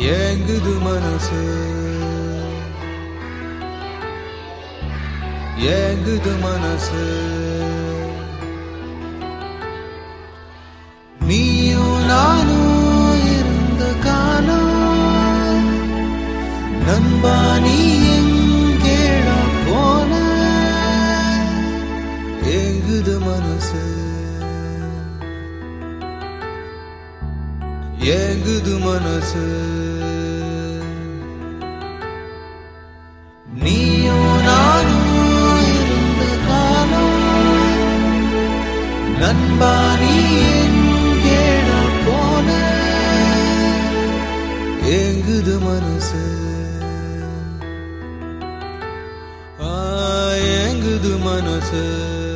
ஏங்குது மனசு ஏங்குது மனசு நீயும் நானும் இருந்த காலம் நண்பா நீ எங்கேடா போன ஏங்குது மனசு ஏங்குது மனசு நீயும் நானும் இருந்த காலம் நண்பா நீ எங்கேடா போன ஏங்குது மனசு ஆ, ஏங்குது மனசு